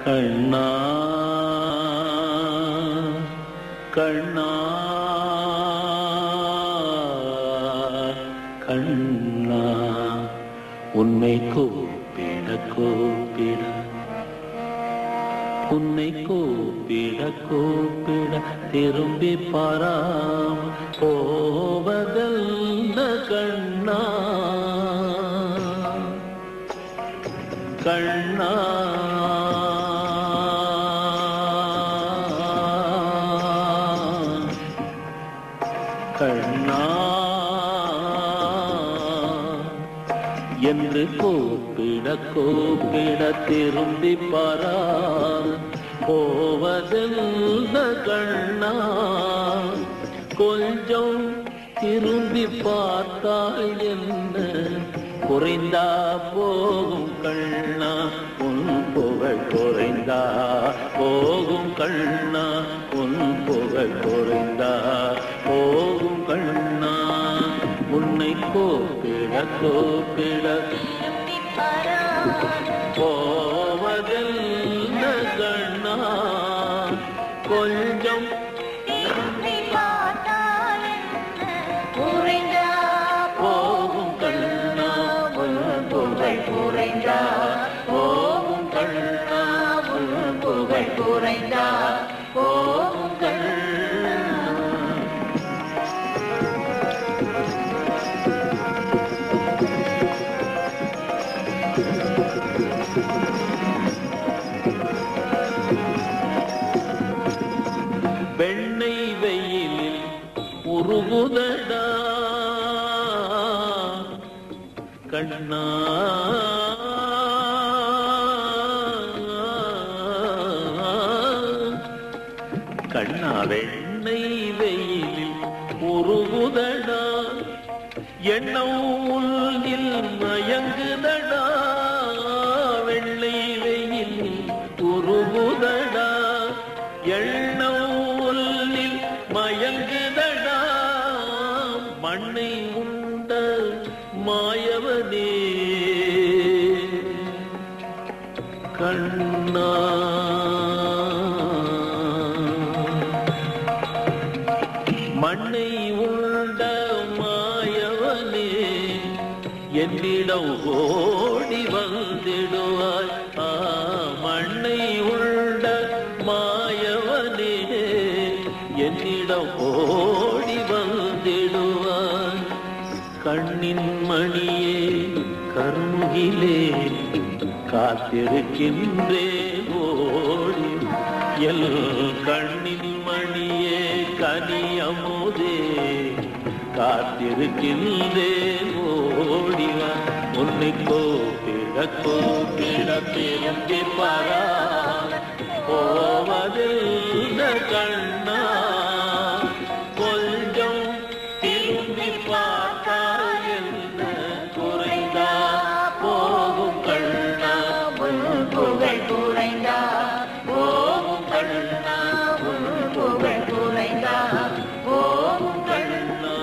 கண்ணா கண்ணா கண்ணா உன்னை கூப்பிட கூப்பிட உன்னை கூப்பிட கூப்பிட திரும்பி பாராம் போவதல்ல கண்ணா கண்ணா கண்ணா என்று கூப்பிட கூப்பிட திரும்பி பாரார் போவதெல்ல கண்ணா கொஞ்சம் திரும்பி பார்த்தால் என்ன குறைந்தா போகும் கண்ணா உன் புகழ் குறைந்தா போகும் கண்ணா உன் புகழ் குறைந்தா போகும் கண்ணா உன்னை கோப்பிட கோப்பிட போவதெல்ல கண்ணா கொஞ்சம் போகும் கண்ணா உன் புகழ் குறைந்தா போகும் கண்ணா உன் புகழ் குறைந்தா போகும் கண்ணா வெண்ணெய் வெயிலில் உருகுதடா கண்ணா கண்ணா வெண்ணெய் வெயிலில் உருகுதடா எண்ணம் உள்ளில் மயங்குதடா வெள்ளை வெயில் உருகுதடா எண்ணம் உள்ளில் மயங்குதடா மண்ணை உண்ட மாயவனே கண்ணா மண்ணை உண்ட மாயவனே என்னிடம் ஓடி வந்திடுவாய் ஆ மண்ணை உண்ட மாயவனே என்னிடம் ஓடி வந்திடுவாய் கண்ணின் மணியே கருமுகிலே காத்திருக்கின்றேன் ஓடி எல் கண்ணின் மணியே கனியமுதே காத்திருக்கின்றேன் ஓடிவா உன்னை கோப்பிட கோப்பிட திரும்பி பாரா போவதில்ல கண்ணா கொஞ்சம் திரும்பி பார்த்தால் என்ன குறைந்தா போகும் கண்ணா உன் புகழ் குறைந்தா போகும் கண்ணா உன் புகழ் குறைந்தா போகும் கண்ணா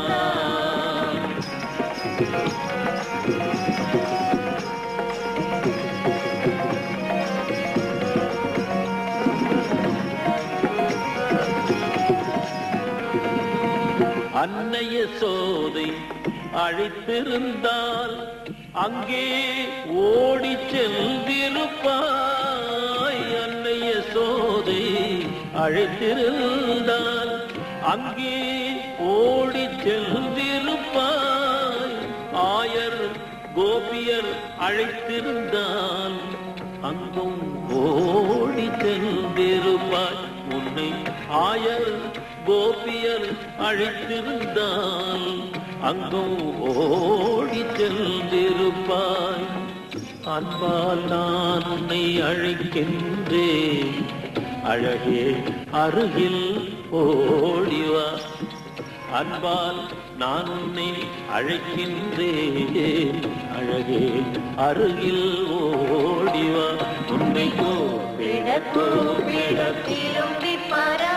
அன்னைய சோதை அழைத்திருந்தால் அங்கே ஓடி சென்றிருப்பாய் அன்னைய சோதை அழைத்திருந்தால் அங்கே ஓடி சென்றிருப்பாய் ஆயர் கோபியர் அழைத்திருந்தால் அங்கும் ஓடி சென்றிருப்பாய் உன்னை ஆயர் கோபியர் அழைத்திருந்தால் அங்கும் ஓடி சென்றிருப்பாய் அன்பால் நான் உன்னை அழைக்கின்றேன் அழகே அருகில் ஓடிவா அன்பால் நான் உன்னை அழைக்கின்றேன் அழகே அருகில் ஓடிவா உன்னை கோப்பிட கோப்பிட திரும்பி பாரா